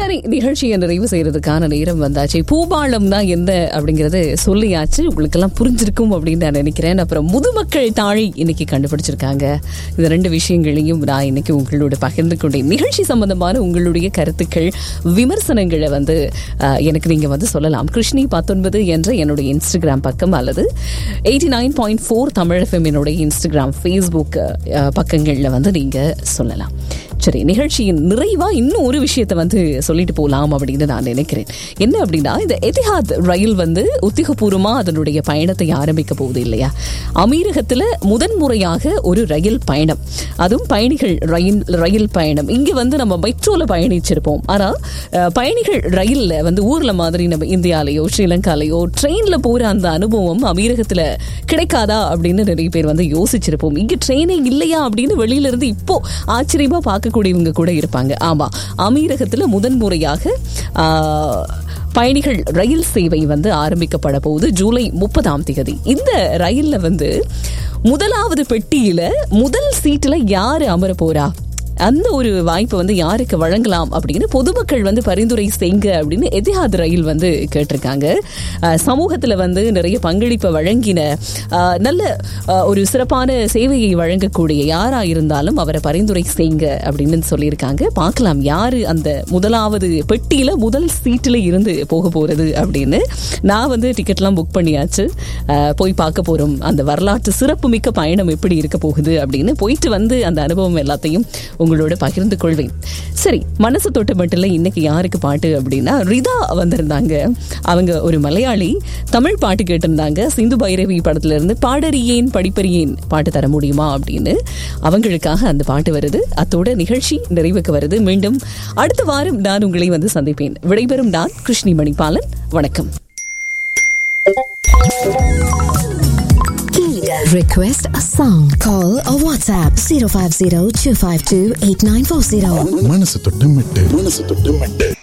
சரி நிகழ்ச்சியை நிறைவு செய்யறதுக்கான நேரம் வந்தாச்சு பூபாலம்னா என்ன அப்படிங்கறது சொல்லியாச்சு உங்களுக்கெல்லாம் புரிஞ்சிருக்கும் அப்படின்னு நான் நினைக்கிறேன் அப்புறம் முதுமக்கள் தாழி இன்னைக்கு கண்டுபிடிச்சிருக்காங்க இந்த ரெண்டு விஷயங்களையும் நான் இன்னைக்கு உங்களோட பகிர்ந்து கொண்டேன் நிகழ்ச்சி சம்பந்தமான உங்களுடைய கருத்துக்கள் விமர்சனங்களை வந்து அஹ், எனக்கு நீங்க வந்து சொல்லலாம் கிருஷ்ணி பத்தொன்பது என்ற என்னுடைய இன்ஸ்டாகிராம் பக்கம் அல்லது eighty nine point four Tamil FM என்னுடைய இன்ஸ்டாகிராம் ஃபேஸ்புக் அஹ், பக்கங்கள்ல வந்து நீங்க சொல்லலாம் சரி நிகழ்ச்சியின் நிறைவா இன்னும் ஒரு விஷயத்தை வந்து சொல்லிட்டு போலாம் அப்படின்னு நான் நினைக்கிறேன் என்ன அப்படின்னா இந்த எதிஹாத் ரயில் வந்து உத்திகபூர்வமா அதனுடைய பயணத்தை ஆரம்பிக்க போகுது இல்லையா அமீரகத்துல முதன்முறையாக ஒரு ரயில் பயணம் அதுவும் பயணிகள் ரயில் ரயில் பயணம் இங்க வந்து நம்ம மெட்ரோல பயணிச்சிருப்போம் ஆனா அஹ், பயணிகள் ரயில்ல வந்து ஊர்ல மாதிரி நம்ம இந்தியாலயோ ஸ்ரீலங்காலயோ ட்ரெயின்ல போற அந்த அனுபவம் அமீரகத்துல கிடைக்காதா அப்படின்னு நிறைய பேர் வந்து யோசிச்சிருப்போம் இங்க ட்ரெயினே இல்லையா அப்படின்னு வெளியில இருந்து இப்போ ஆச்சரியமா பார்க்கக்கூடியவங்க கூட இருப்பாங்க ஆமா அமீரகத்துல முதன்முறையாக ஆஹ், பயணிகள் ரயில் சேவை வந்து ஆரம்பிக்கப்பட போகுது ஜூலை முப்பதாம் தேதி இந்த ரயில்ல வந்து முதலாவது பெட்டியில முதல் சீட்டுல யாரு அமர போறா அந்த ஒரு வாய்ப்பை வந்து யாருக்கு வழங்கலாம் அப்படின்னு பொதுமக்கள் வந்து பரிந்துரை செய்யுங்க அப்படின்னு எதிஹாத் ரயில் வந்து கேட்டிருக்காங்க அஹ், சமூகத்துல வந்து நிறைய பங்களிப்பை வழங்கின அஹ், நல்ல அஹ், ஒரு சிறப்பான சேவையை வழங்கக்கூடிய யாரா இருந்தாலும் அவரை பரிந்துரை செய்யுங்க அப்படின்னு சொல்லியிருக்காங்க பார்க்கலாம் யாரு அந்த முதலாவது பெட்டியில முதல் சீட்டுல இருந்து போக போறது அப்படின்னு நான் வந்து டிக்கெட்லாம் புக் பண்ணியாச்சு அஹ், போய் பார்க்க போறோம் அந்த வரலாற்று சிறப்புமிக்க பயணம் எப்படி இருக்க போகுது அப்படின்னு போயிட்டு வந்து அந்த அனுபவம் எல்லாத்தையும் உங்களோட பகிர்ந்து கொள்வேன் சரி மனசு தொட்டு மட்டும் இல்லை இன்னைக்கு யாருக்கு பாட்டு அப்படின்னா ரிதா வந்திருந்தாங்க அவங்க ஒரு மலையாளி தமிழ் பாட்டு கேட்டிருந்தாங்க சிந்து பைரவி படத்துல இருந்து பாடறியேன் படிப்பறியேன் பாட்டு தர முடியுமா அப்படின்னு அவங்களுக்காக அந்த பாட்டு வருது அத்தோட நிகழ்ச்சி நிறைவுக்கு வருது மீண்டும் அடுத்த வாரம் நான் உங்களை வந்து சந்திப்பேன் விடைபெறும் நான் கிருஷ்ணி மணிபாலன் வணக்கம் Request a song. Call or WhatsApp 050 252 8940. மனசு தொட்டு மெட்டு மனசு தொட்டு மெட்டு